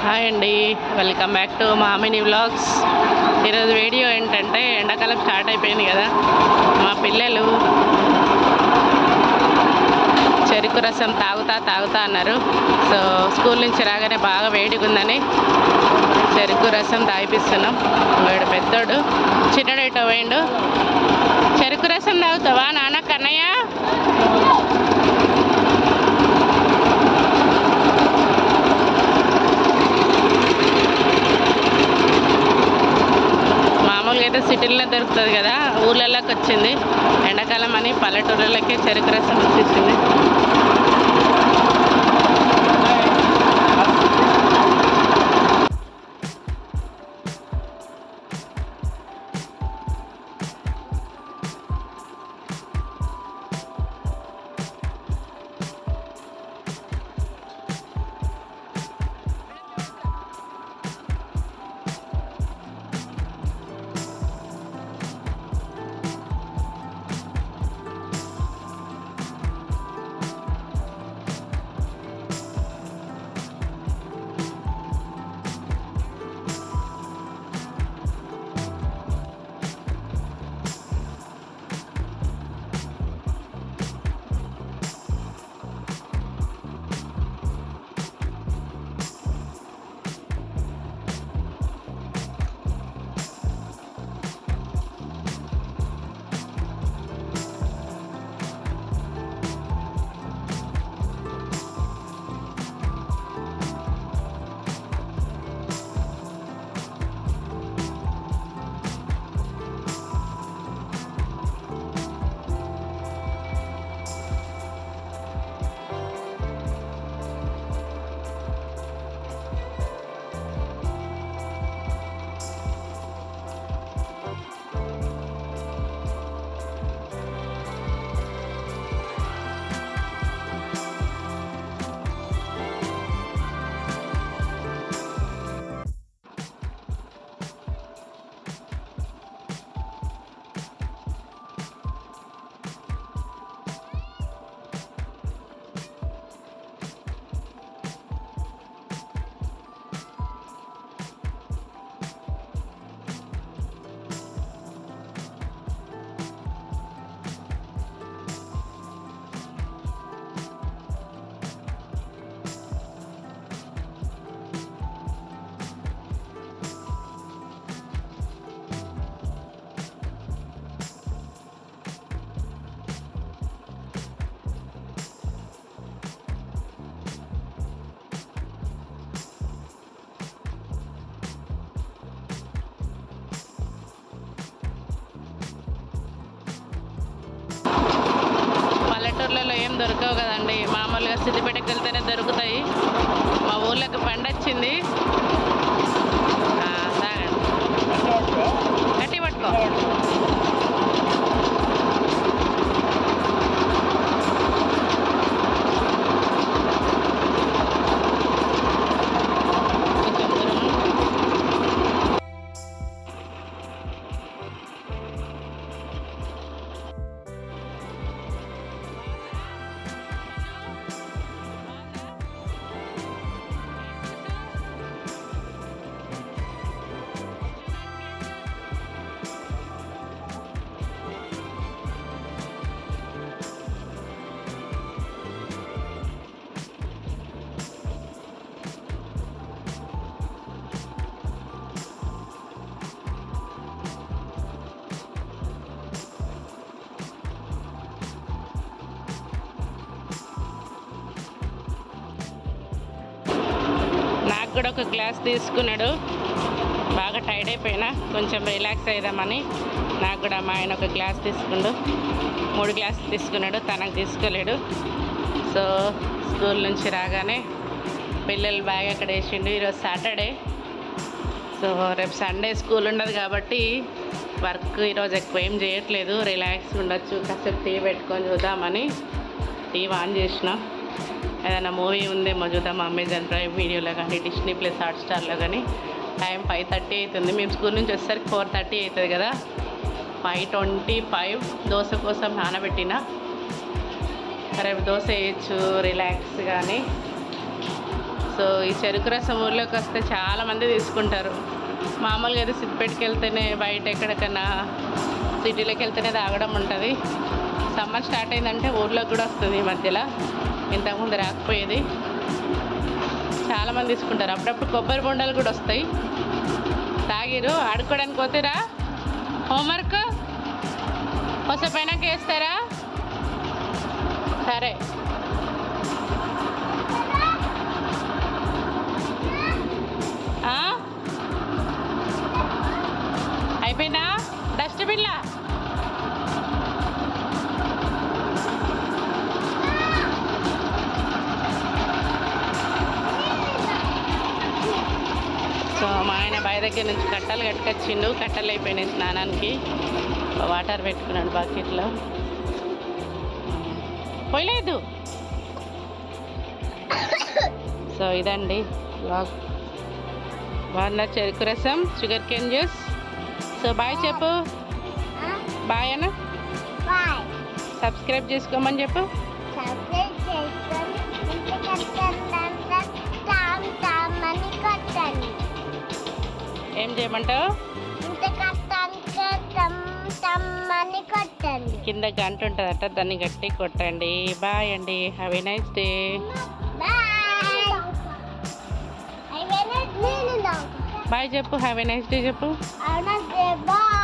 Hi అండి welcome back to Mamini vlogs ఈరోజు video ఏంటంటే ఎండాకాలం స్టార్ట్ అయిపోయింది కదా మా పిల్లలు చెరుకు రసం తాగుతా తాగుతా అన్నారు సో స్కూల్ నుంచి రాగానే బాగా వేడిగా ఉందని చెరుకు రసం తాగిపిస్తున్నాం వాడు పెద్దోడు చిన్నడు ఇటో పోయిండు చెరుకు రసం తాగుతావా నాన్న కన్నయ్య మామూలుగా అయితే సిటీల్లో దొరుకుతుంది కదా ఊర్లలోకి వచ్చింది ఎండాకాలం అని పల్లెటూళ్ళకి చెరుకు రసం వచ్చేసింది పల్లెటూర్లలో ఏం దొరకవు కదండి మామూలుగా సిద్దిపేటకి వెళ్తేనే దొరుకుతాయి మా ఊళ్ళకి బండి వచ్చింది ఆ, తాగండి గట్టి పట్టుకో కొంచెం దూరం. నాకు కూడా ఒక గ్లాస్ తీసుకున్నాడు బాగా టైర్డ్ అయిపోయినా కొంచెం రిలాక్స్ అయిదామని నాకు కూడా మా ఆయన ఒక గ్లాస్ తీసుకుండు మూడు గ్లాసులు తీసుకున్నాడు తనకు తీసుకోలేడు సో స్కూల్ నుంచి రాగానే పిల్లలు బ్యాగ్ అక్కడ వేసిండు ఈరోజు సాటర్డే సో రేపు సండే స్కూల్ ఉండదు కాబట్టి వర్క్ ఈరోజు ఎక్కువ ఏం చేయట్లేదు రిలాక్స్ ఉండొచ్చు కాసేపు టీవీ పెట్టుకొని చూద్దామని టీవీ ఆన్ చేసిన ఏదైనా మూవీ ఉందేమో చూద్దాం అమెజాన్ ప్రైమ్ వీడియోలో కానీ డిస్నీ ప్లస్ హాట్స్టార్లో కానీ టైం ఫైవ్ థర్టీ అవుతుంది మేము స్కూల్ నుంచి వచ్చేసరికి ఫోర్ థర్టీ అవుతుంది కదా ఫైవ్ ట్వంటీ ఫైవ్ దోశ కోసం నానబెట్టిన రేపు దోశ వేయచ్చు రిలాక్స్ కానీ సో ఈ చెరుకు రసం ఊర్లోకి వస్తే చాలా మంది తీసుకుంటారు మామూలుగా అయితే సిద్దిపేటకి వెళ్తేనే బయట ఎక్కడికన్నా సిటీలోకి వెళ్తేనే తాగడం ఉంటుంది సమ్మర్ స్టార్ట్ అయిందంటే ఊర్లోకి కూడా వస్తుంది ఈ మధ్యలో ఇంతకుముందు రాకపోయేది చాలామంది తీసుకుంటారు అప్పుడప్పుడు కొబ్బరి బొండాలు కూడా వస్తాయి తాగిరు ఆడుకోవడానికి పోతారా హోంవర్క్ కొసేపైనాక వేస్తారా సరే ఆ? అయిపోయిందా డస్ట్బిన్లా సో మా ఆయన బావి దగ్గర నుంచి కట్టలు కట్టుకొచ్చిండు కట్టలు అయిపోయినాయి స్నానానికి వాటర్ పెట్టుకున్నాడు బకెట్లో పోయలేదు సో ఇదండి బ్లాగ్ బాగున్నా చెరుకు రసం sugar cane juice so bye చెప్పు బాయ్ అన్న బాయ్ సబ్స్క్రైబ్ చేసుకోమని చెప్పు సబ్స్క్రైబ్ చేసుకొని ఇంటి కట్టంతా టామ్ టామ్ అని కొట్టండి ఏం చేయమంటావు ఇంటి కట్టంతా టమ్ టమ్ అని కొట్టండి కింద గంట ఉంటుందట దాన్ని గట్టి కొట్టండి బాయ్ అండి have a nice day bye అయిపోయినా నేను బాయ్ చెప్పు హ్యావ్ ఏ నైస్ డే చెప్పు అవునా బాయ్